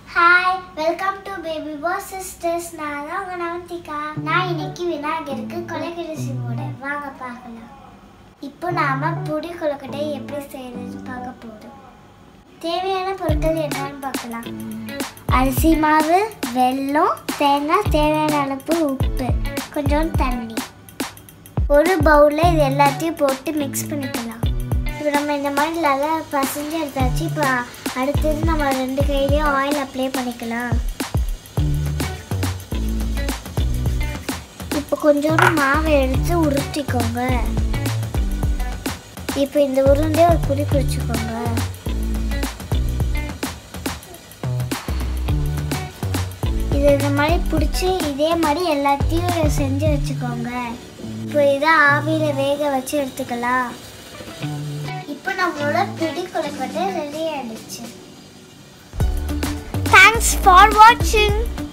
hi welcome to baby boss sisters நான் தான் உங்கள் நவந்திகா நான் இன்னைக்கு விநாயகருக்கு கொலைக்கடை செய்வோட வாங்க பார்க்கலாம் இப்போ நாம புடி கொழுக்கட்டை எப்படி செய்யறதுன்னு பார்க்க போகிறோம் தேவையான பொருட்கள் என்னன்னு பார்க்கலாம் அரிசி மாவு வெல்லம் தேங்காய் தேவையான அளவு உப்பு கொஞ்சம் தண்ணி ஒரு பவுலில் இது எல்லாத்தையும் போட்டு மிக்ஸ் பண்ணிக்கலாம் இப்போ நம்ம இந்த மாதிரி நல்லா பசஞ்சு எடுத்தாச்சு இப்போ அடுத்தது நம்ம ரெண்டு கையிலையும் ஆயில் அப்ளை பண்ணிக்கலாம் இப்போ கொஞ்சோண்டு மாவை எடுத்து உருட்டிக்கோங்க இப்போ இந்த உருண்டையை ஒரு குடி குடிச்சுக்கோங்க இது இந்த மாதிரி பிடிச்சி இதே மாதிரி எல்லாத்தையும் செஞ்சு வச்சுக்கோங்க இப்போ இதை ஆவியில் வேக வச்சு எடுத்துக்கலாம் இப்போ நம்மளோட பிடி கொழுக்கட்டை ரெடி ஆயிடுச்சு தேங்க்ஸ் ஃபார் வாட்சிங்